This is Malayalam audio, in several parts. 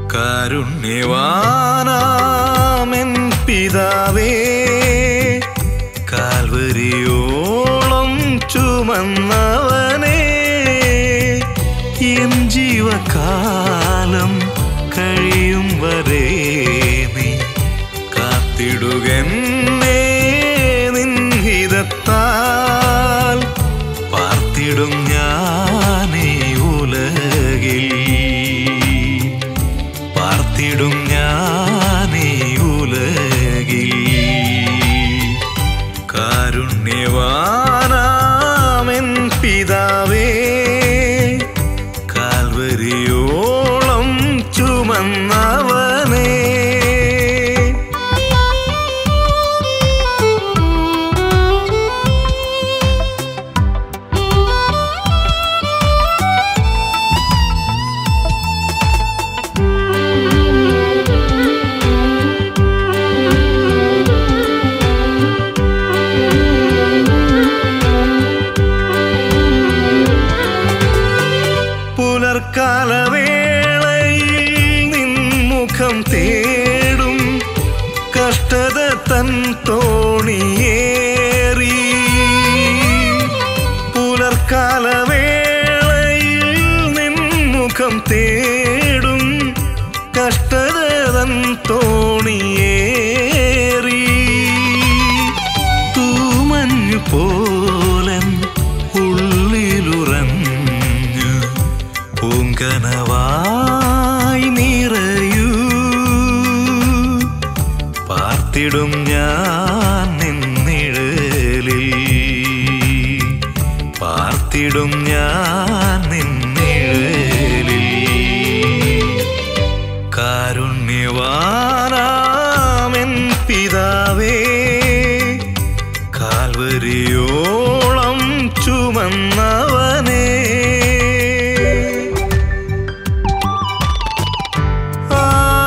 കാരുണ്യവാനാമെൻ പിതാവേ കാൽവരിയോളം ചുമന്നവനേ എൻ ജീവകാലം കഴിയും വരെ നീ കാത്തിടുകന്നേ നിൻഹിതത്താൽ പാർത്തിടും ഞാനീ ഉലകിൽ പാർത്തിടും ഞാനീ ഉലകിൽ കാരുണ്യവാനാമെൻ പിതാവേ കാൽവരിയോളം ചുമന്നവനേ പുലർക്കാലവേളയിൽ നിൻമുഖം തേടും കഷ്ടത തൻ തോണിയേറി പുലർക്കാലവേളയിൽ നിൻമുഖം തേടും കഷ്ടത തൻ തോണിയേറി തൂമഞ്ഞു പോലൻ ഉള്ളിലുറഞ്ഞു പൂങ്കനവായി നിറയൂ പാർത്തിടും ഞാൻ നിന്നിഴലിൽ പാർത്തിടും ഞാൻ നിന്നിഴലിൽ കാരുണ്യവാനാമെൻ പിതാവേ കാൽവരിയോളം ചുമന്നവനേ ആ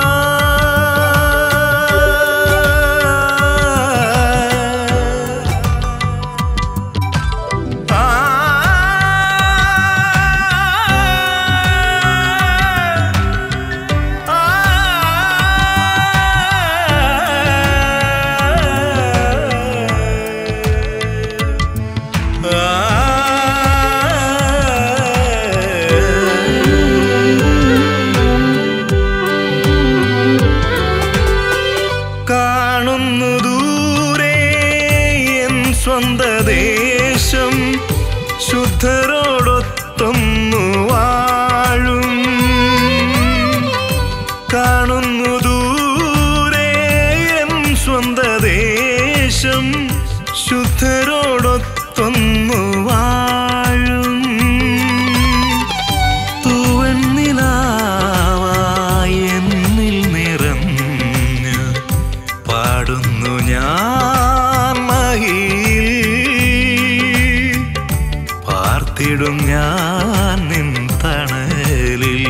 കാണുന്നു ദൂരെ എൻ സ്വന്ത ദേശം ശുദ്ധരോടൊത്തൊന്നു വാഴും കാണുന്നു ദൂരെ എൻ സ്വന്ത ദേശം ശുദ്ധരോടൊത്തൊന്നു വാഴും തൂവെണ്ണിലാവായി എന്നിൽ നിറഞ്ഞ് പാടുന്നു ഞാൻ മഹിയിൽ പാർത്തിടും ഞാൻ നിൻ തണലിൽ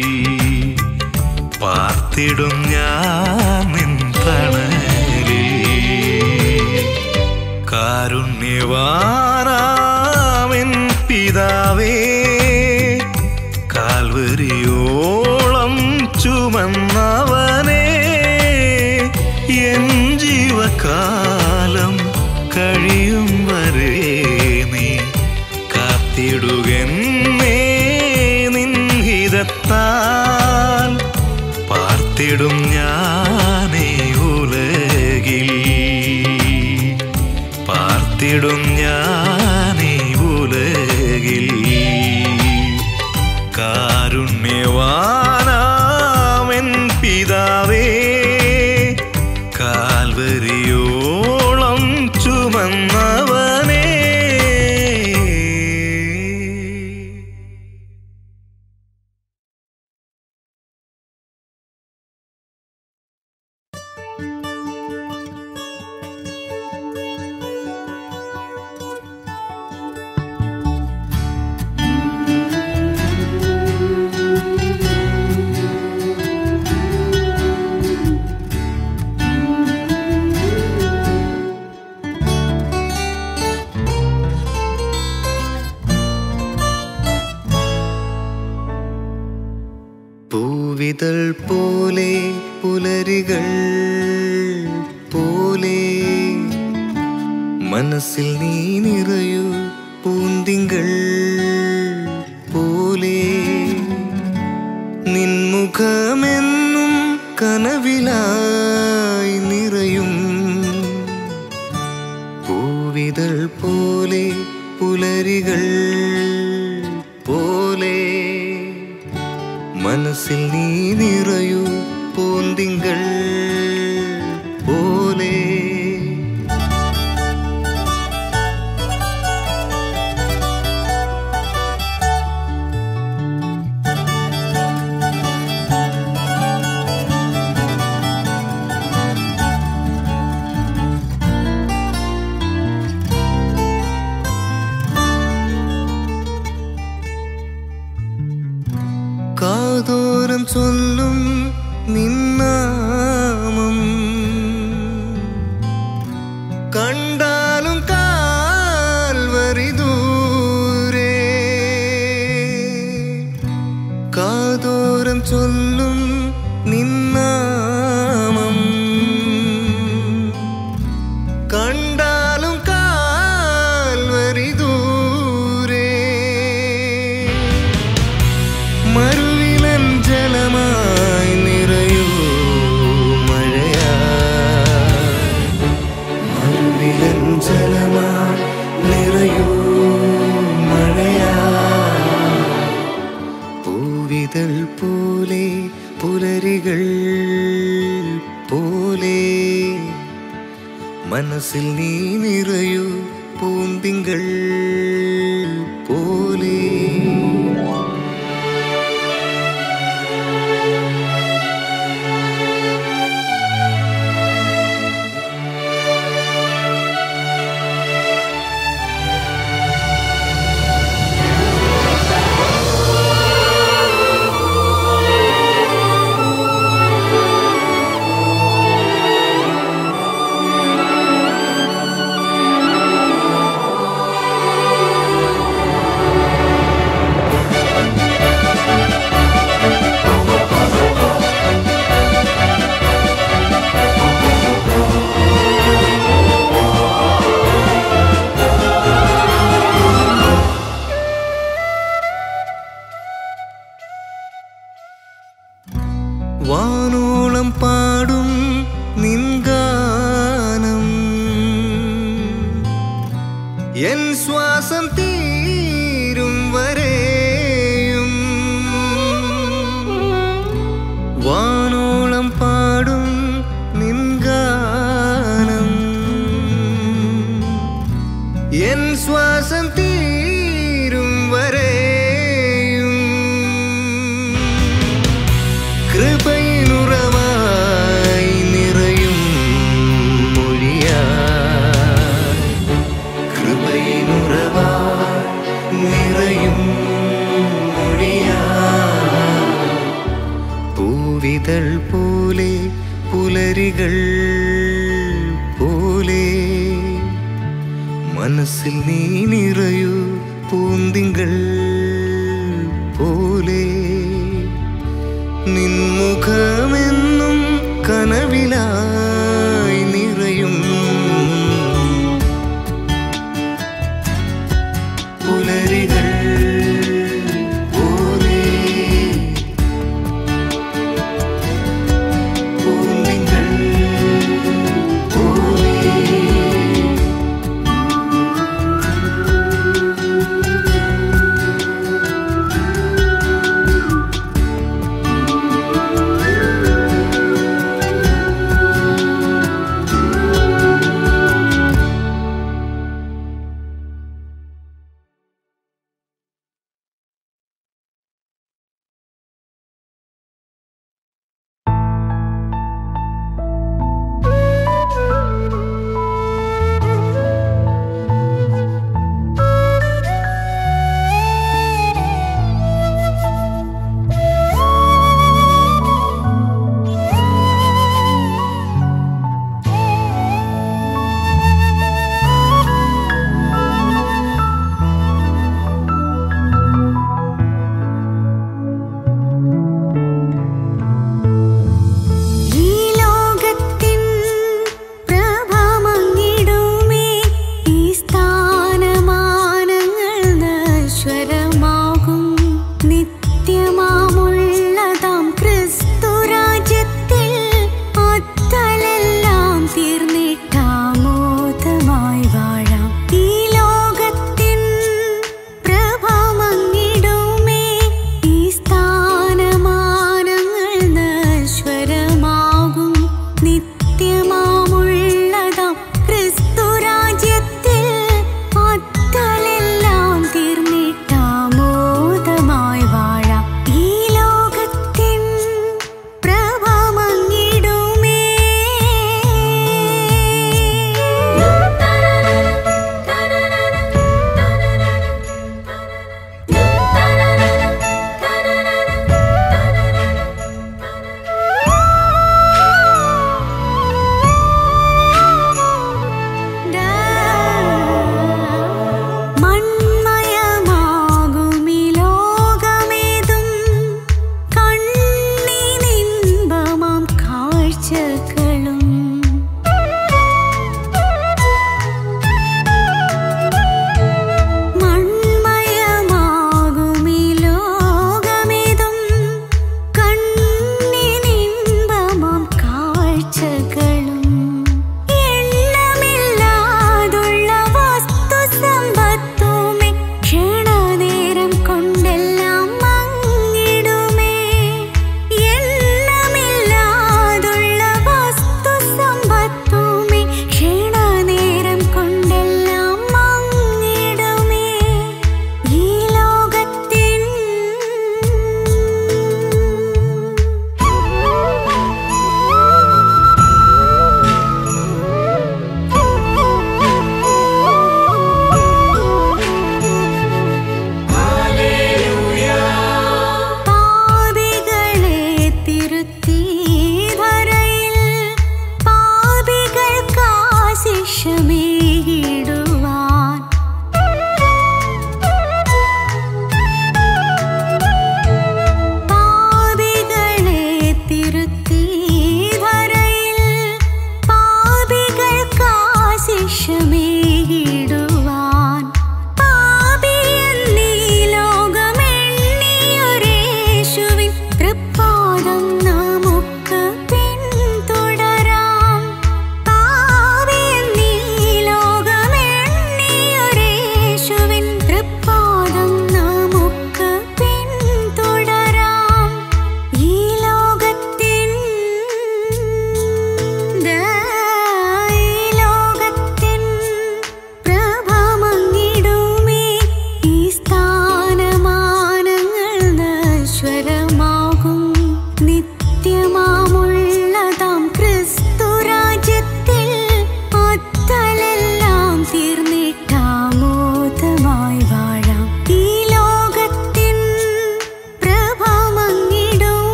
പാർത്തിടും ഞാൻ നിൻ തണലിൽ കാരുണ്യവാനാമെൻ പിതാവേ കാൽവരിയോളം ചുമന്നവനേ എൻ ജീവകാലം കഴിയും വരെ നീ കാത്തിടുകന്നേ നിൻഹിതത്താൽ പാർത്തിടും ഞാനേ ഉലകിൽ പാർത്തിടും ഞാനീ ഉലകിൽ കാരുണ്യവാനാമെൻ പിതാവേ കാൽവരിയോളം ചുമന്നവനേ ആ പൂവിതൾ പോലെ പുലരികൾ പോലെ മനസ്സിൽ നീ നിറയൂ പൂന്തിങ്കൾ പോലെ നിൻമുഖമെന്നും കനവിലായി നിറയും പൂവിതൾ പോലെ പുലരികൾ പോലെ മനസ്സിൽ നീ നിറയൂ പൂന്തിങ്കൾ പോലെ കാതോരം ചൊല്ലും നിന്നാമം കണ്ടാലും കാൽവരി ദൂരെ കാതോരം ചൊല്ലും നിന്നാമം കണ്ടാലും കാൽവരി ദൂരെ മരുവിലൻ ജലമായി നിറയൂ മഴയാ മരുവിലൻ ജലമായി നിറയൂ മഴയാ പൂവിതൾ പോലെ പുലരികൾ പോലെ മനസ്സിൽ നീ നിറയൂ പൂന്തിങ്കൾ പോലെ വാനോളം പാടും നിൻഗാനം എൻ ശ്വാസം തീരും വരെയും വാനോളം പാടും നിൻഗാനം എൻ ശ്വാസം തീരും വരെയും കൃപയിനുറവായി നിറയും മൊഴിയാ കൃപയിനുറവായി നിറയും മൊഴിയാ പൂവിതൾ പോലെ പുലരികൾ പോലെ മനസ്സിൽ നീ നിറയൂ പൂന്തിങ്കൾ പോലെ നിൻമുഖമെന്നും കനവിലായി നിറയും പുലരികൾ പോലെ പൂന്തിങ്കൾ പോലെ ും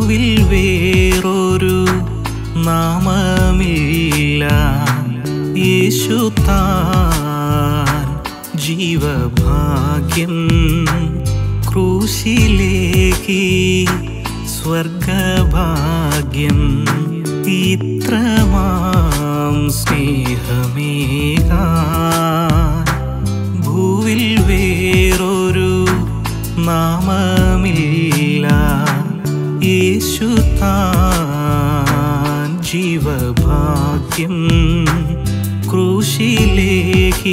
ഭൂവിൽ വേറൊരു നാമമില്ല യേശു താൻ ജീവഭാഗ്യം ക്രൂശിലേക്ക് സ്വർഗഭാഗ്യം ഇത്രമാം സ്നേഹമേകാൻ ഭൂവിൽ വേറൊരു നാമമില്ല യേശു താൻ ജീവഭാഗ്യം ക്രൂശിലേക്ക്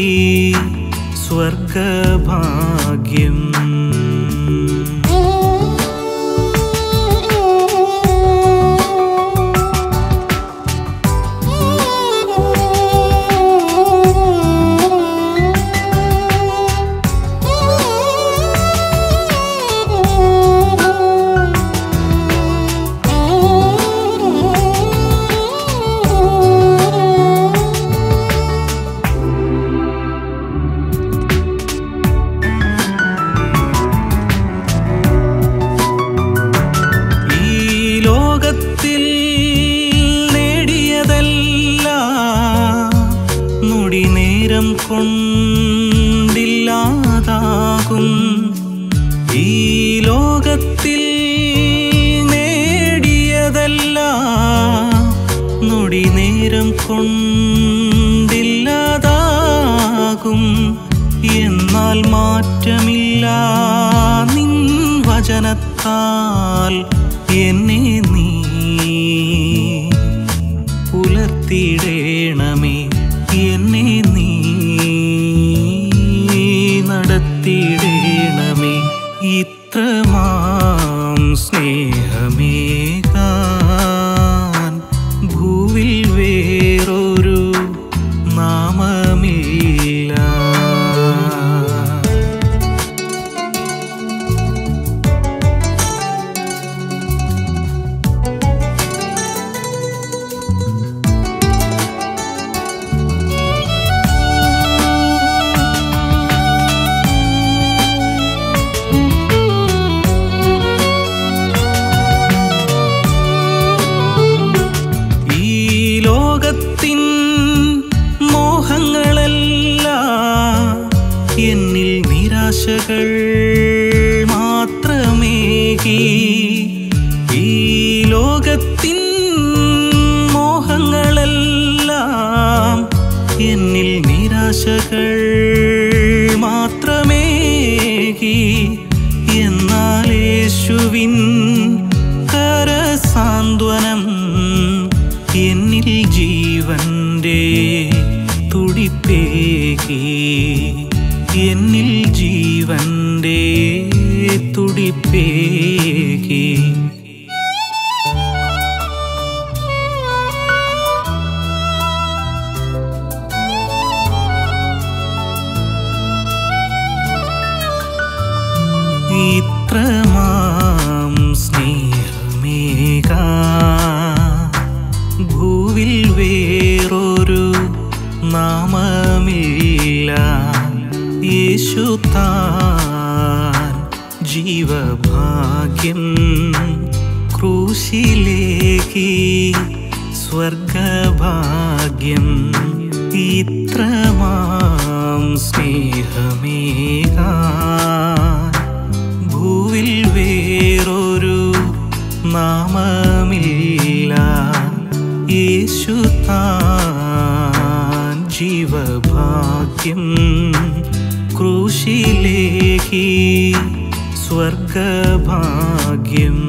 സ്വർഗഭാഗ്യം ഈ ലോകത്തിൽ നേടിയതല്ല നുടി നേരം കൊണ്ടില്ലാതാകും ഈ ലോകത്തിൽ നേടിയതല്ല നുടി നേരം കൊണ്ടില്ലാതാകും എന്നാൽ മാറ്റമില്ല നിൻ വചനത്താൽ എന്നെ നീ പുലർത്തിടേണമേ എന്നെ നീ നടത്തിടേണമേ ഇത്രമാം സ്നേഹമേകാൻ ഭൂവിൽ വേറൊരു നാമമില്ല ഈ ലോകത്തിൻ മോഹങ്ങളല്ല എന്നിൽ നിരാശകൾ മാത്രമേകി ഈ ലോകത്തിൻ മോഹങ്ങളെല്ലാം എന്നിൽ നിരാശകൾ മാത്രമേകി എന്നാൽ യേശുവിൻ കരസാന്ത്വനം എന്നിൽ ജീവന്റെ തുടിപ്പേകി എന്നിൽ ജീവന്റെ തുടിപ്പേകി ഇത്രമാം സ്നേഹമേക ഭൂവിൽ വേറൊരു നാമമില്ല യേശു താൻ ജീവഭാഗ്യം ക്രൂശിലേക്ക് സ്വർഗഭാഗ്യം ഇത്രമാം സ്നേഹമേകാ ഭൂവിൽ വേറൊരു നാമമില്ല യേശു താൻ ജീവഭാഗ്യം ക്രൂശിലേക്ക് സ്വർഗഭാഗ്യം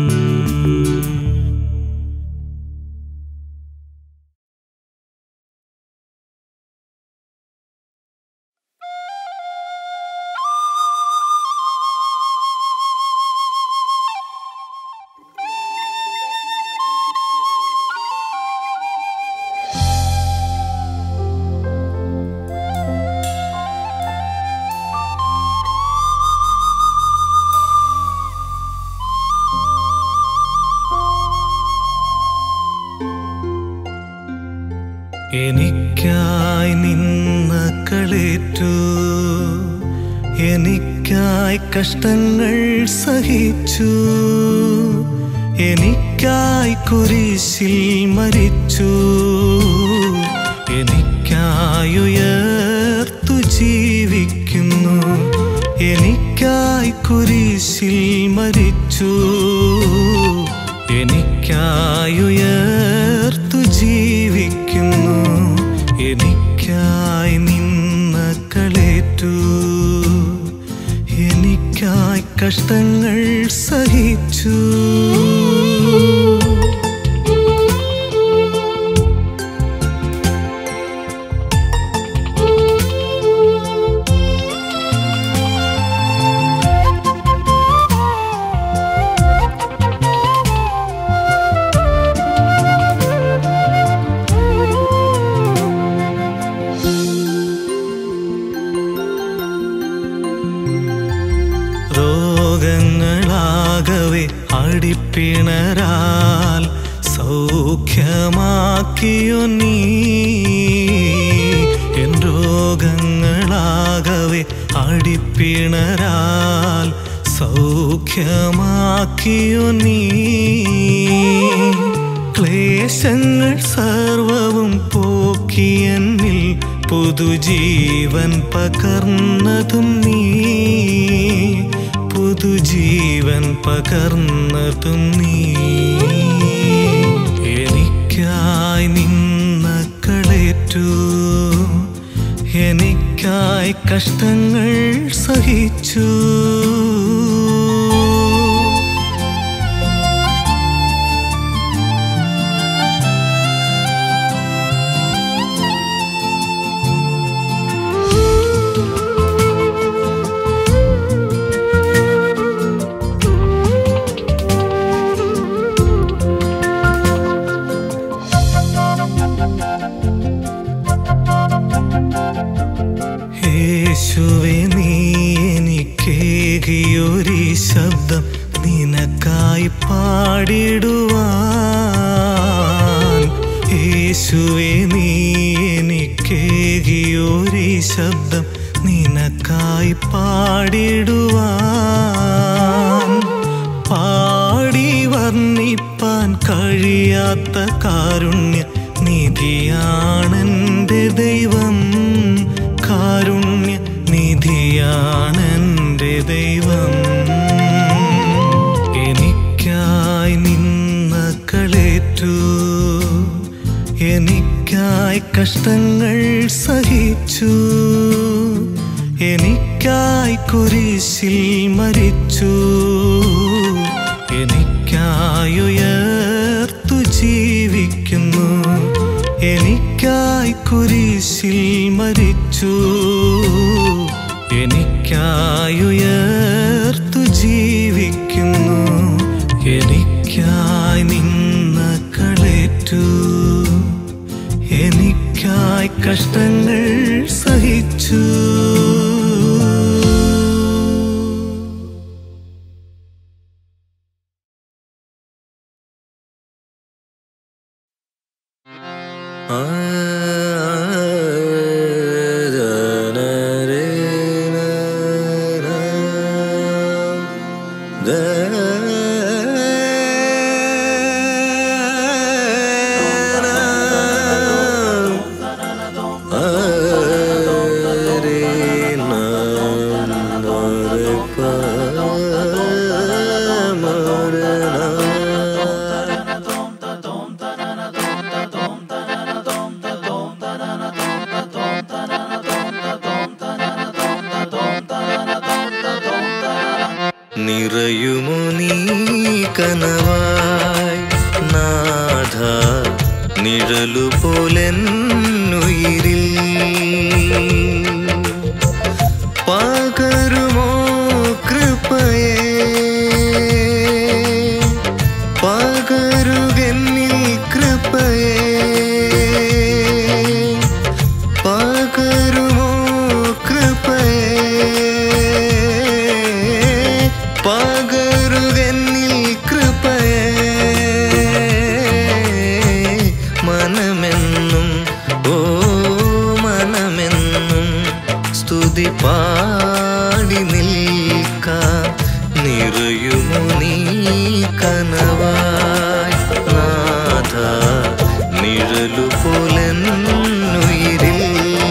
എനിക്കായി നിന്ന കളേറ്റു എനിക്കായി കഷ്ടങ്ങൾ സഹിച്ചു എനിക്കായി കുരിശിൽ മരിച്ചു എനിക്കായുയർത്തു ജീവിക്കുന്നു എനിക്കായി കുരിശിൽ മരിച്ചു എനിക്കായുയർത്തു ജീവിക്കുന്നു എനിക്കായി നിന്ന കളേറ്റു എനിക്കായി കഷ്ടങ്ങൾ സഹിച്ചു രോഗങ്ങളാകവെ അടിപ്പിണരാൽ സൗഖ്യമാക്കിയോ നീ എൻ രോഗങ്ങളാകവെ അടിപ്പിണരാൽ സൗഖ്യമാക്കിയോ നീ ക്ലേശങ്ങൾ സർവവും പോക്കിയെന്നിൽ പുതുജീവൻ പകർന്നതും നീ പുതുജീവൻ പകർന്നതും നീ എനിക്കായി നിന്ന കളേറ്റു എനിക്കായി കഷ്ടങ്ങൾ സഹിച്ചു യേശുവേ നീ എനിക്കേകിയൊരു ശബ്ദം നിനക്കായി പാടിടുവാൻ യേശുവേ നീ എനിക്കേകിയൊരു ശബ്ദം നിനക്കായി പാടിടുവാൻ പാടി വർണ്ണിപ്പാൻ കഴിയാത്ത കാരുണ്യ നിധിയാണെൻ്റെ ദൈവം കാരുണ്യ നിധിയാണെൻ്റെ ദൈവം എനിക്കായി നിന്ന കളേറ്റു എനിക്കായി കഷ്ടങ്ങൾ സഹിച്ചു എനിക്കായി കുരിശിൽ മരിച്ചു എനിക്കായുയർത്തു ജീവിക്കുന്നു എനിക്കായി കുരിശിൽ മരിച്ചു എനിക്കായുയർത്തു ജീവിക്കുന്നു എനിക്കായി നിന്ന കളേറ്റു എനിക്കായി കഷ്ടങ്ങൾ സഹിച്ചു നിറയുമോ നീ കനവായി നാഥ നിഴലു പോലെന്നുയിരിൽ പകരുമോ കൃപയെ പകരുകന്നിൽ കൃപയെ പകരുമോ കൃപയെ പകരുകന്നിൽ കൃപയെ മനമെന്നും ഓ മനമെന്നും സ്തുതി പാടി നിൽക്കാം നിറയുമോ നീ കനവാ നിഴലു പോലെന്നുയിരിൽ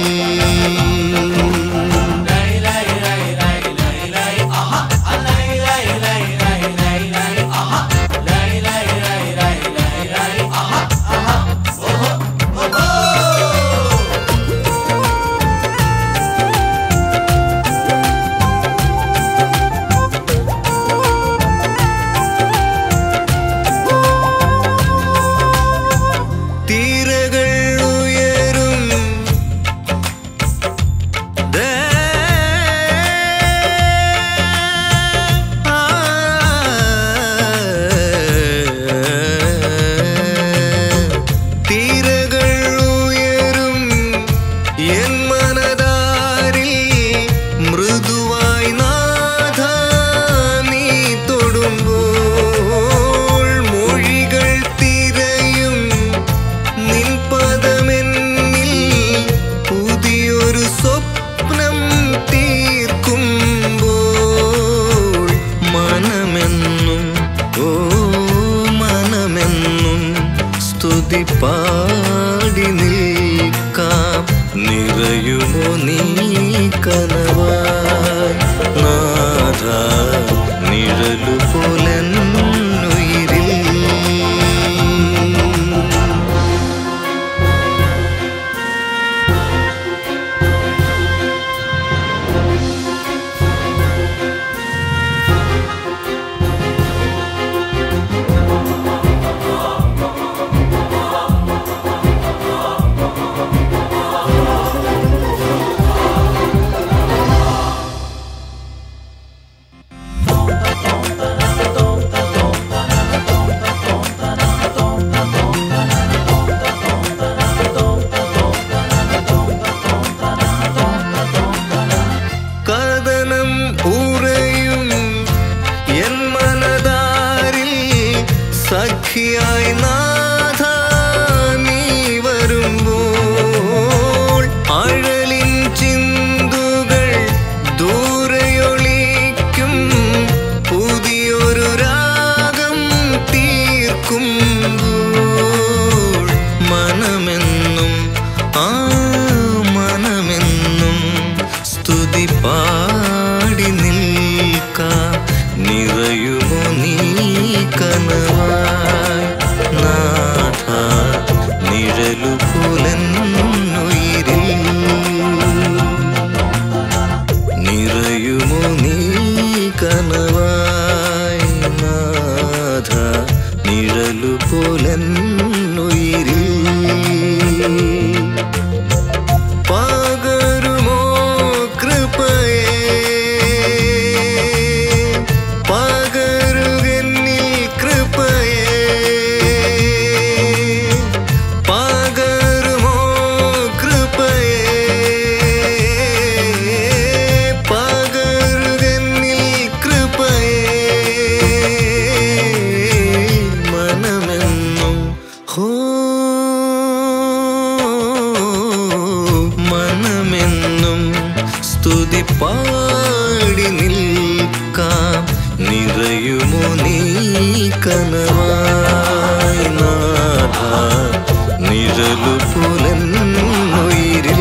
തീരകൾ ഉയരും ദേ ആ തീരകൾ ഉയരും എൻ മനതാരിൽ മൃദുവായി നാഥ നീ തൊടുമ്പോൾ മൊഴികൾ തിരയും നിൻ പദമെന്നിൽ പുതിയൊരു സ്വപ്നം തീർക്കുമ്പോൾ മനമെന്നും ഓ മനമെന്നും സ്തുതി പാടി നിൽക്കാം നിറയുമോ നീ കനവായി നാഥ നിഴലു പോലെന്നുയിരിൽ കഥനം ഉറയും എൻ മനതാരിൽ സഖിയായി നാഥ നീ വരുമ്പോൾ അഴലിൻ ചിന്തുകൾ ദൂരയൊളിക്കും പുതിയൊരു രാഗം തീർക്കുമ്പോൾ മനമെന്നും ആ മനമെന്നും സ്തുതി പാടി നിൽക്കാം നിറയുമോ നീ കനവായി നാഥ നിഴലു പുലന്നുയിരിൽ നിറയുമോ നീ കനവായി നാഥ നിഴലു പോലെന്നുയിരിൽ പകരുമോ കൃപയേ പകരുകന്നിൽ കൃപയേ പകരുമോ കൃപയേ പകരുകന്നിൽ കൃപയേ മനമെന്നും ഹോ മനമെന്നും സ്തുതി പാടി നിൽക്കാം നിറയുമോ നീ കനവായി നാഥ നിഴലു പുലന്നുയിരിൽ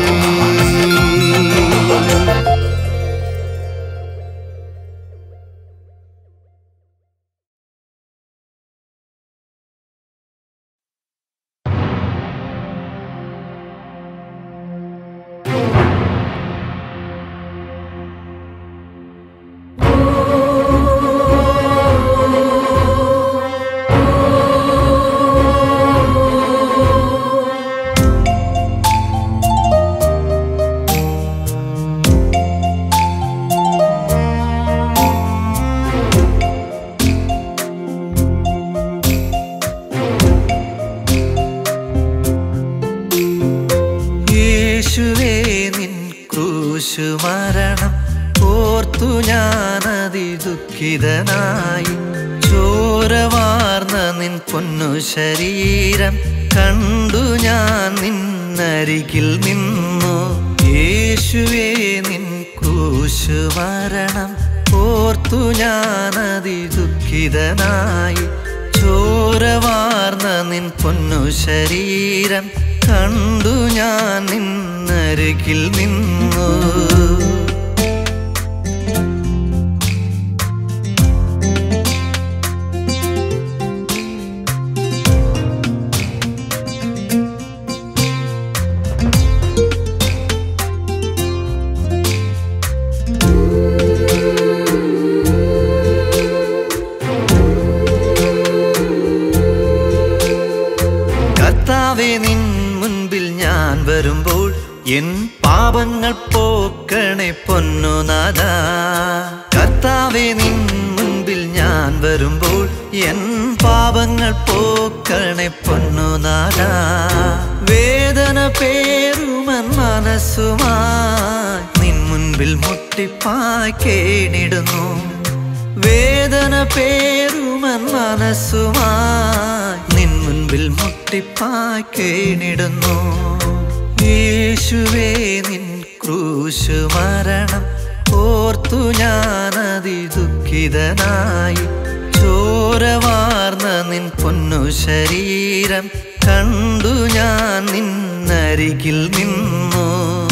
യേശുവേ നിൻ ക്രൂശു മരണം ഓർത്തു ഞാനതി ദുഃഖിതനായി ചോരവാർന്ന നിൻ പൊന്നു ശരീരം കണ്ടു ഞാൻ നിന്നരികിൽ നിന്നു യേശുവേ നിൻ ക്രൂശു മരണം ഓർത്തു ഞാനതി ദുഃഖിതനായി ചോരവാർന്ന നിൻ പൊന്നു ശരീരം കണ്ടു ഞാൻ നിന്നരുകിൽ നിന്നു കർത്താവെ നിൻ മുൻപിൽ ഞാൻ വരുമ്പോൾ എൻ പാപങ്ങൾ പോക്കണേ പൊന്നുനാഥ കർത്താവെ നിൻ മുൻപിൽ ഞാൻ വരുമ്പോൾ എൻ പാപങ്ങൾ പോക്കണേ പൊന്നുനാഥ വേദന പേരുമൻ മനസ്സുമായി നിൻ മുൻപിൽ മുട്ടിപ്പായി കേണിടുന്നു വേദന പേരുമൻ മനസ്സുമായി നിൻ മുൻപിൽ മുട്ടിപ്പായി കേണിടുന്നു യേശുവേ നിൻ ക്രൂശു മരണം ഓർത്തു ഞാനതി ദുഃഖിതനായി ചോരവാർന്ന നിൻ പൊന്നു ശരീരം കണ്ടു ഞാൻ നിന്നരികിൽ നിന്നു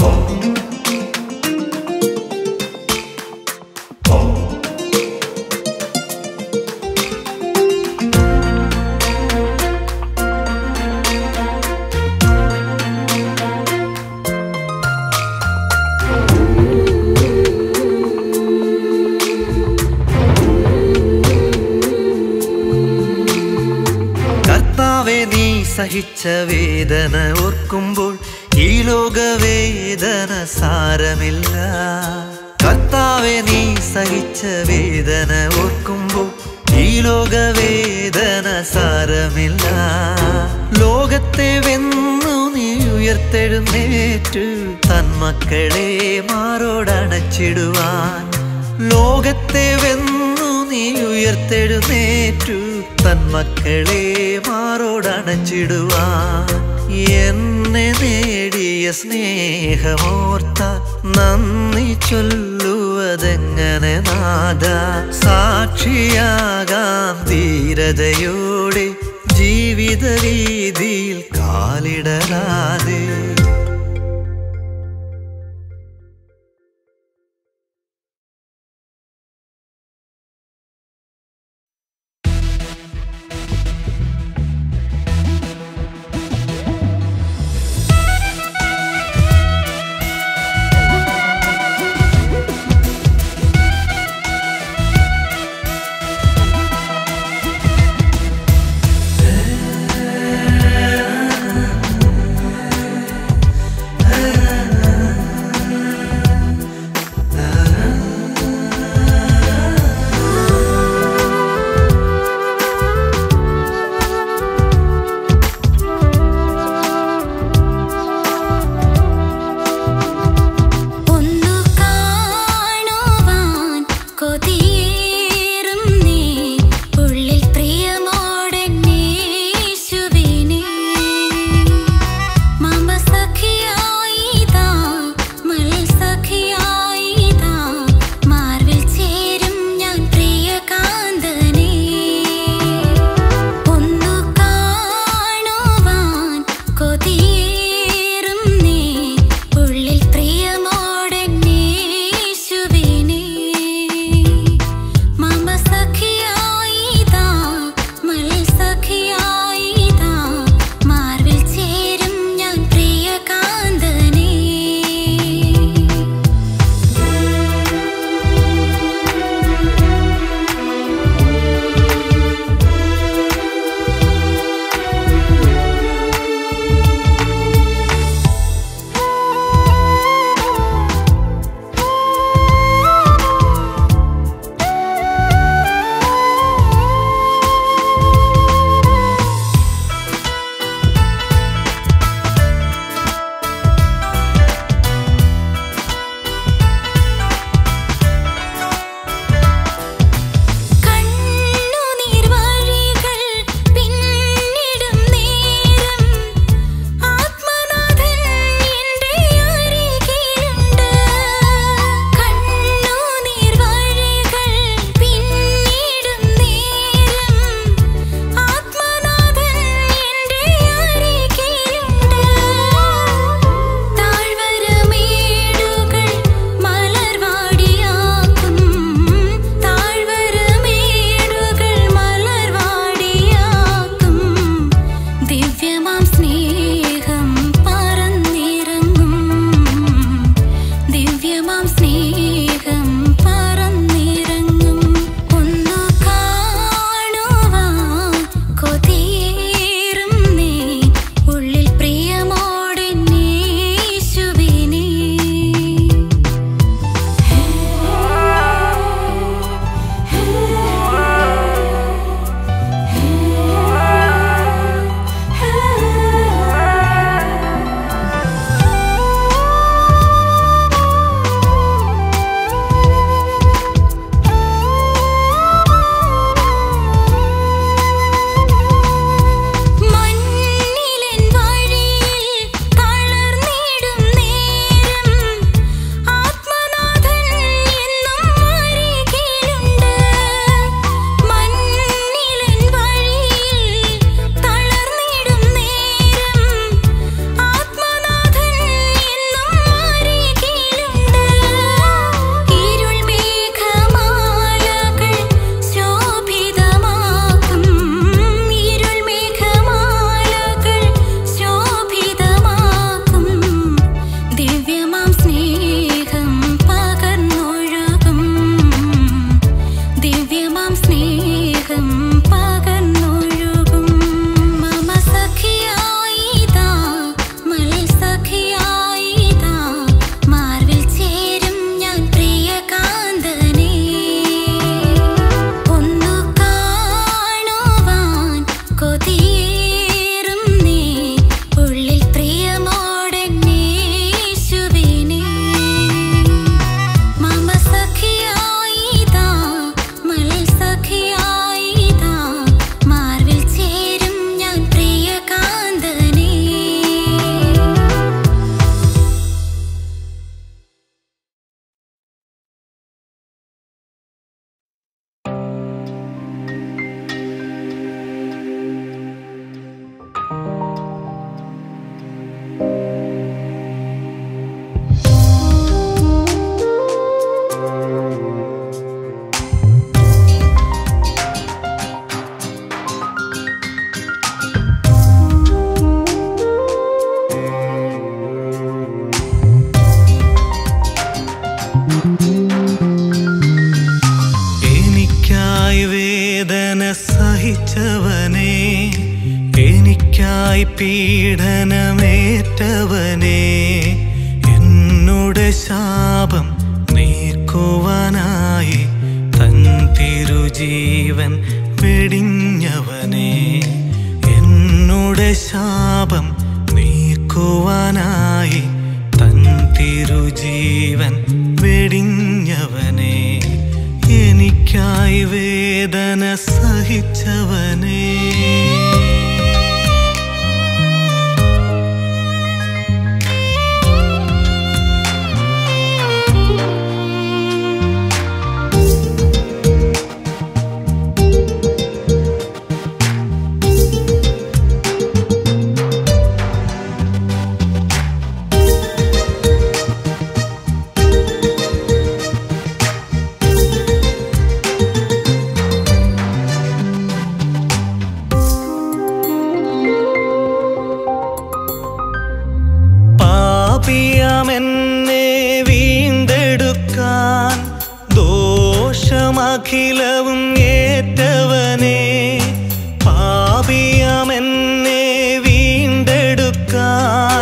കർത്താവെ നീ സഹിച്ച വേദന ഓർക്കുമ്പോൾ ഈ ലോകവേദന സാരമില്ല കർത്താവെ നീ സഹിച്ച വേദന ഓർക്കുമ്പോൾ ഈ ലോകവേദന സാരമില്ല ലോകത്തെ വെന്നു നീ ഉയർത്തെഴുന്നേറ്റു തന്മക്കളെ മാറോടണച്ചിടുവാൻ ലോകത്തെ വെന്നു നീ ഉയർത്തെഴുന്നേറ്റു തന്മക്കളെ മാറോടണച്ചിടുവാൻ എന്നെ നേടിയ സ്നേഹമോർത്ത നന്ദി ചൊല്ലുവതെങ്ങനെ നാദ സാക്ഷിയാകാം ധീരതയോടെ ജീവിത രീതിയിൽ കാലിടരാതെ എനിക്കായി പീഡനമേറ്റവനെ എന്നോട് ശാപം നീക്കുവാനായി തൻ തിരുജീവൻ വെടിഞ്ഞവനെ എന്നോട് ശാപം നീക്കുവാനായി തൻ തിരുജീവൻ വെടിഞ്ഞവനെ എനിക്കായി വേദന സഹിച്ചവനേ പാപിയാമെന്നെ വീണ്ടെടുക്കാൻ ദോഷമഖിലവും ഏറ്റവനെ പാപിയാമെന്നെ വീണ്ടെടുക്കാൻ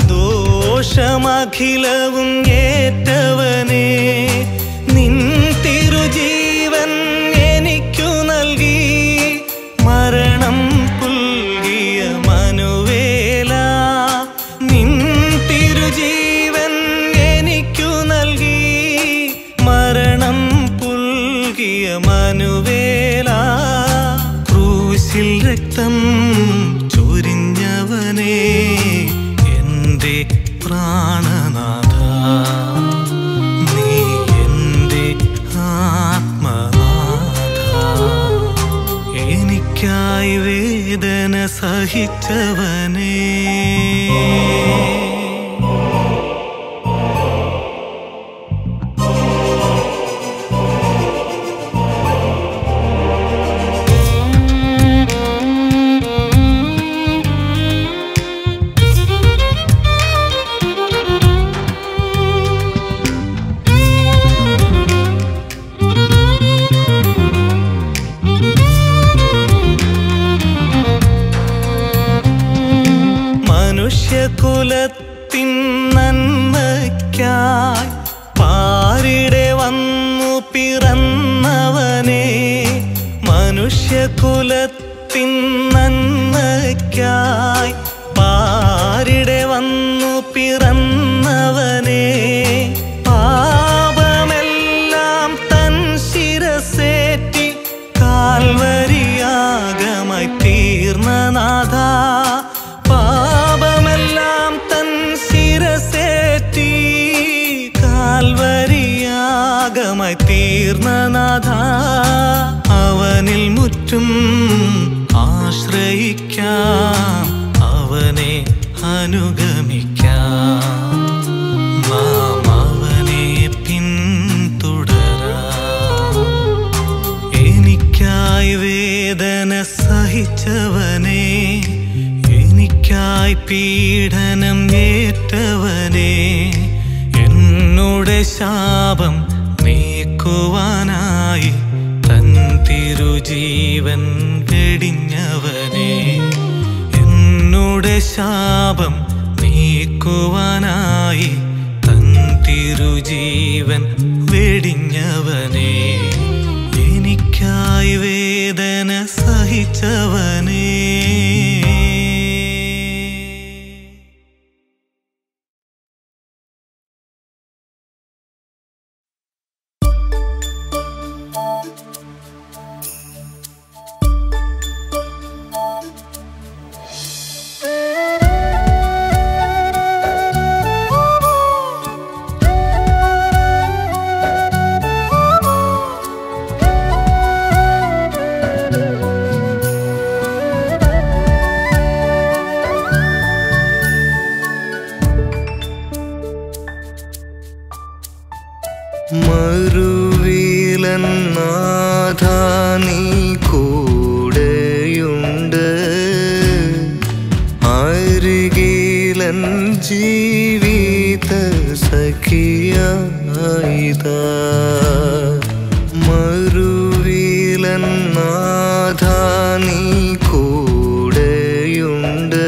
ദോഷമഖിലവും ഏറ്റവനെ നിൻ തിരുജീവൻ എനിക്കു നൽകി മരണം പുൽകിയ മനുവേല നിൻ തിരുജീവൻ എനിക്കു നൽകി മരണം പുൽകിയ മനുവേല ക്രൂശിൽ രക്തം ചൊരിഞ്ഞവനെ എൻ്റെ പ്രാണനാഥ നീ എൻ്റെ ആത്മനാഥ എനിക്കായി വേദന സഹിച്ചവനേ മനുഷ്യകുലത്തിൻ നന്മയ്ക്കായി പാരിടെ വന്നു പിറന്നവനെ മനുഷ്യകുലത്തിൻ നന്മയ്ക്കായി പാരിടെ വന്നു പിറന്നവനെ പാപമെല്ലാം തൻ ശിരസേറ്റി കാൽവരിയാകമായി തീർന്ന നാഥ പാപമെല്ലാം തൻ ശിരസേറ്റി കാൽവരിയാകമായി തീർന്ന നാഥ അവനിൽ മുറ്റും ആശ്രയിക്കാം അവനെ അനുഗമിക്കാം നാം അവനെ പിന്തുടരാം എനിക്കായി വേദന സഹിച്ചവനെ എനിക്കായി പീഡനം ഏറ്റവനെ എന്നോട് ശാപം നീക്കുവാനായി തൻ തിരുജീവൻ വെടിഞ്ഞവനെ എന്നോട് ശാപം നീക്കുവാനായി തൻ തിരുജീവൻ വെടിഞ്ഞവനെ എനിക്കായി വേദന സഹിച്ചവനേ മറുവിലന്നാഥ നീ കൂടെയുണ്ട് അരികിലൻ ജീവിത സഖിയായിതാ മറുവിലന്നാഥ നീ കൂടെയുണ്ട്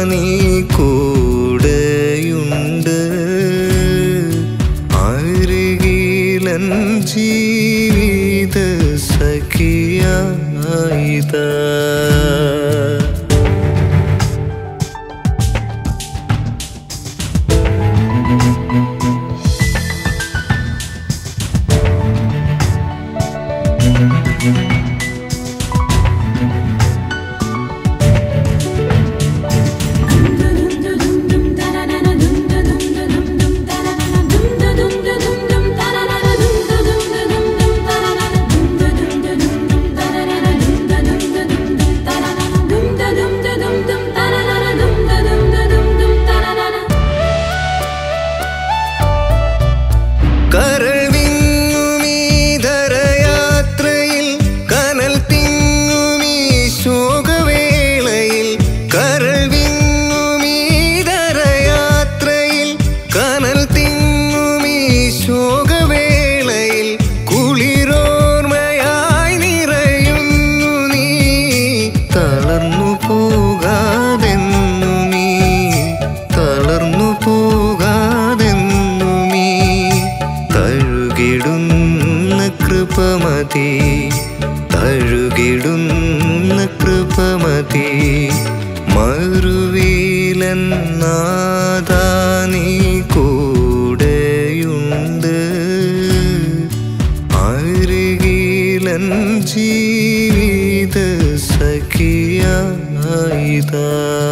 നീ കൂടെയുണ്ട് അരികിലൻ ജീവിത സഖിയായിതാ കരൾ വിങ്ങുമീധരയാത്രയിൽ കനൽ തിങ്ങുമീ ശോകവേളയിൽ കരൾ വിങ്ങുമീധരയാത്രയിൽ കനൽ തിങ്ങുമീ ശോകവേളയിൽ കുളിരോർമ്മയായി നിറയുന്നു നീ തളർന്നു പോകാതെന്നു നീ തളർന്നു പോകാതെന്നു നീ തഴുകിടുന്ന കൃപമതി തഴുകിടുന്ന കൃപമതി മറുവീലെന്നാദാ നീ കൂടെയുണ്ട് അരികിലൻ ജീവിത സഖിയായിതാ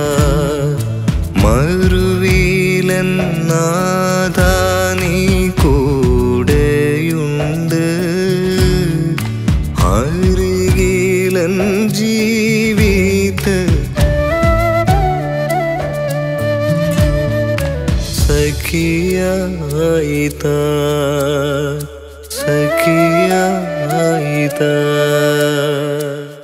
മറുവീലെന്നാദാ നീ കൂടെയുണ്ട് അരികിലൻ ജീവിത സഖിയായിതാ സഖിയായിതാ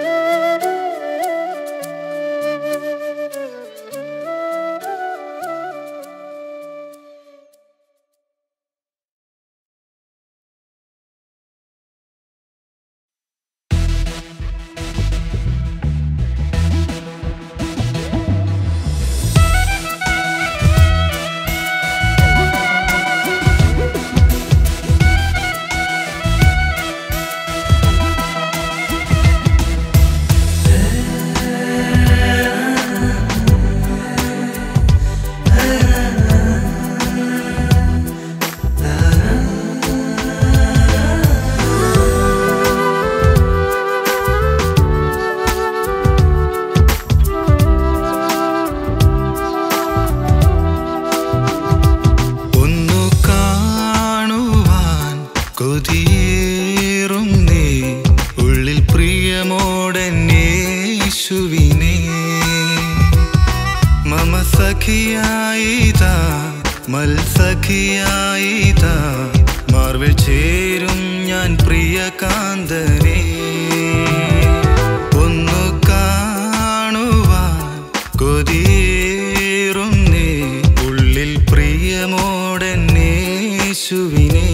ഒന്നു കാണുവാൻ കൊതിയേറും നീ ഉള്ളിൽ പ്രിയമോടന്നേശുവിനെ മമ സഖിയായിതാ മത്സഖിയായിതാ മാർവിൽ ചേരും ഞാൻ പ്രിയ കാന്തനെ ഒന്നു കാണുവാൻ കൊതിയേറും നീ ഉള്ളിൽ പ്രിയമോടന്നേശുവിനെ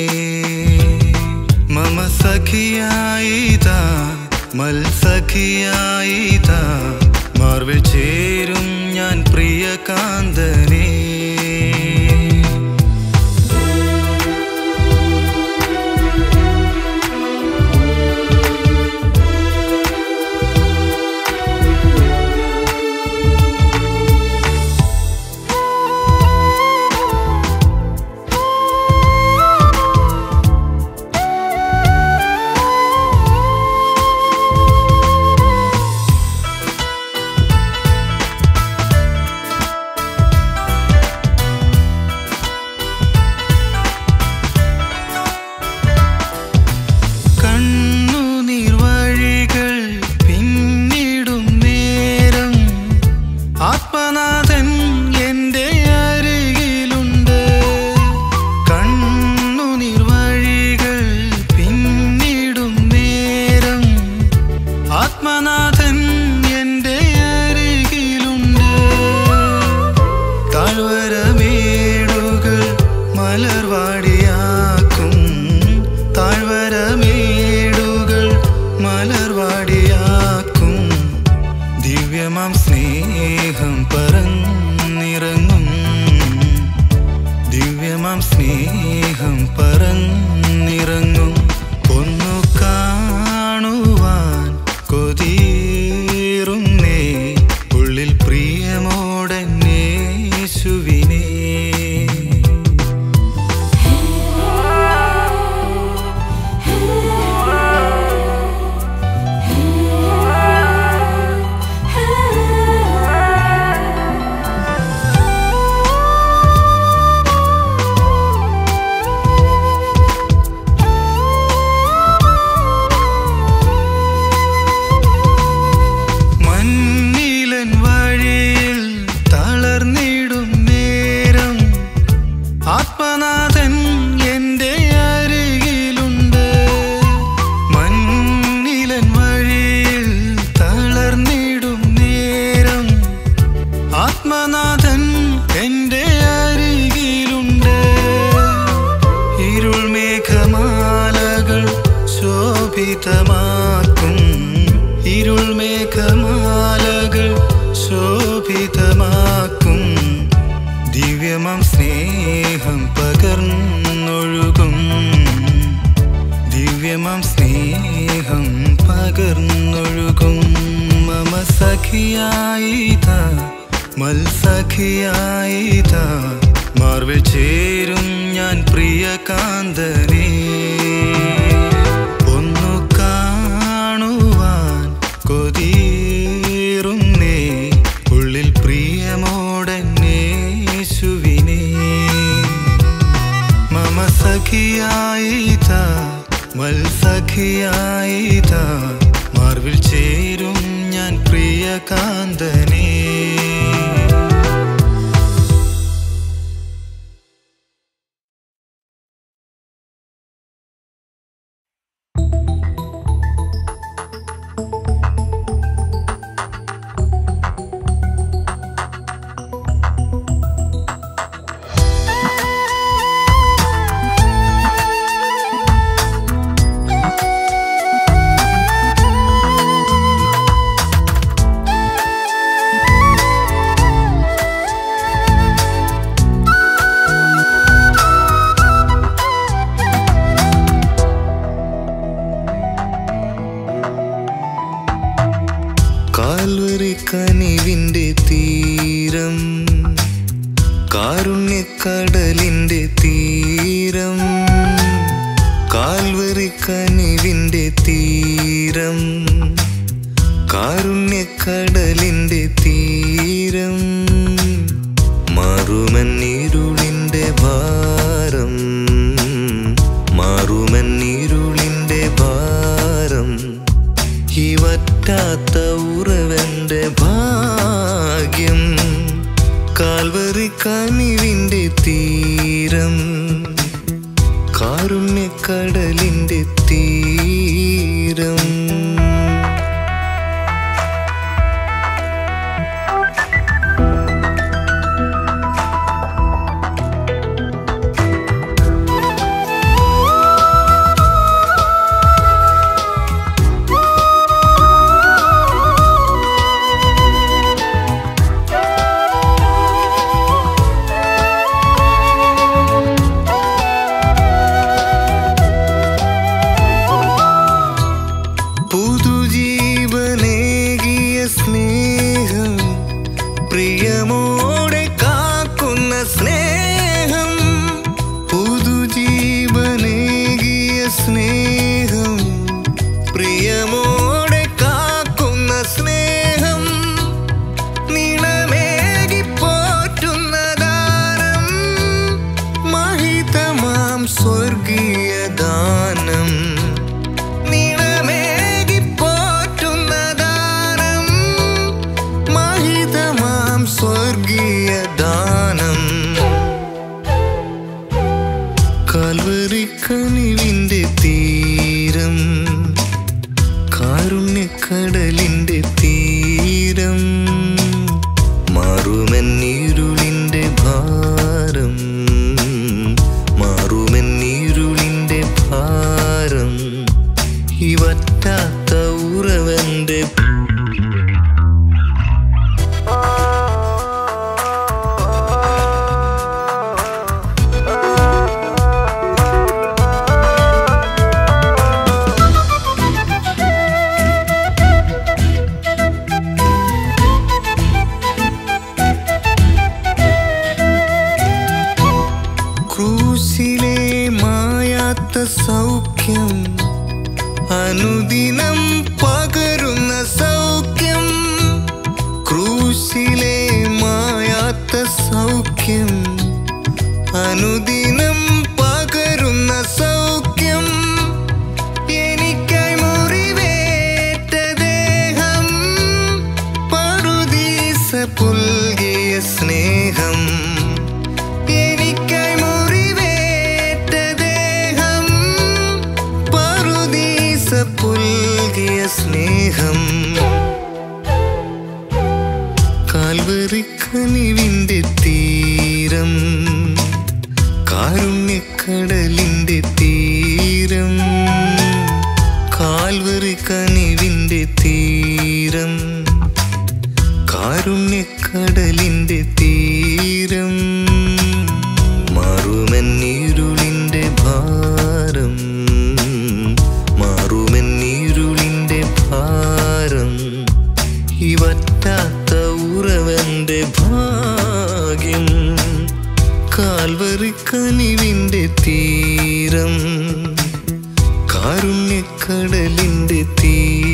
മമ സഖിയായിതാ മത്സഖിയായിതാ മാർവിൽ ചേരും ഞാൻ പ്രിയ കാന്തനെ പറന്നിറങ്ങും ദിവ്യമാം സ്നേഹം പറന്നിറങ്ങും ഒന്നു കാണുവാൻ കൊതിയേറുന്നേ ഉള്ളിൽ പ്രിയമോടെ യേശുവിനെ മഞ്ഞിലൻ വഴിയിൽ തളർന്നിടും നേരം ആത്മനാഥൻ എൻ്റെ അരികിലുണ്ട് മഞ്ഞിലൻ വഴിയിൽ തളർന്നിടും നേരം ആത്മനാഥൻ എൻ്റെ അരികിലുണ്ട് ഇരുൾ മേഘമാലകൾ ശോഭിതമാക്കും ഇരുൾ മേഘമാലകൾ ശോഭിതമാക്കും ദിവ്യമം സ്നേഹം പകർന്നൊഴുകും ദിവ്യമം സ്നേഹം പകർന്നൊഴുകും മമ സഖിയായിത മത്സഖിയായിത മാർവിൽ ചേരും ഞാൻ പ്രിയ കാന്തനേ ഒന്നു കാണുവാൻ കൊതിയേറുന്നേ ഉള്ളിൽ പ്രിയമോടെ യേശുവിനെ മമ സഖിയായിത മത്സഖിയായിത മാർവിൽ ചേരും ഞാൻ പ്രിയ കാന്തനേ കാൽവരി കനിവിന്റെ തീരം കാരുണ്യക്കടലിന്റെ തീരം കാൽവരി കനിവിന്റെ തീരം കാരുണ്യക്കടലിന്റെ തീരം മാറുമന്നിരുളിന്റെ ഭാരം മാറുമന്നിരുളിന്റെ ഭാരം ഈ വറ്റാത്ത ഉറവന്റെ ഭാഗ്യം കാൽവറി കനിവിന്റെ തീരം കാരുണ്യക്കടലിന്റെ തീരം പുതുജീവനേകിയ സ്നേഹം പ്രിയമോടെ കാക്കുന്ന സ്നേഹം പുതുജീവനേകിയ സ്നേഹം പ്രിയമോടെ കാക്കുന്ന സ്നേഹം നിണമേകി പോറ്റുന്ന ദാനം മഹിതമാം സ്വർഗീയ ദാനം നിണമേകി പോറ്റുന്ന ദാനം മഹിതമാം സ്വർഗീയ ദാനം കാൽവരി കനിവിന്റെ തീരം കാരുണ്യക്കടലിന്റെ തീരം മാറുമെന്നീരുളിന്റെ ഭാരം മാറുമെന്നീരുളിന്റെ ഭാരം ഈ വറ്റാത്ത ഉറവന്റെ സൗഖ്യം അനുദിനം പകരുന്ന സൗഖ്യം ക്രൂശിലെ മായാത്ത സൗഖ്യം അനുദിനം പകരുന്ന സൗഖ്യം എനിക്കായി മുറിവേറ്റ ദേഹം പറുദീസ പുൽകിയ സ്നേഹം എനിക്കായി മുറിവേറ്റ ദേഹം പറുദീസ പുൽകിയ സ്നേഹം കാൽവറിക്കനിവിന്റെ തീരം കാരുണ്യക്കടലിന്റെ തീരം കാൽവറിക്കനിവിന്റെ തീരം കാരുണ്യക്കടലിന്റെ തീരം മാറുമെന്നീരുളിന്റെ ഭാരം മാറുമെന്നീരുളിന്റെ ഭാരം ഈ വറ്റാത്ത ഉറവന്റെ ഭാഗ്യം കാൽവറിക്കനിവിന്റെ തീരം കാരുണ്യക്കടലിന്റെ തീരം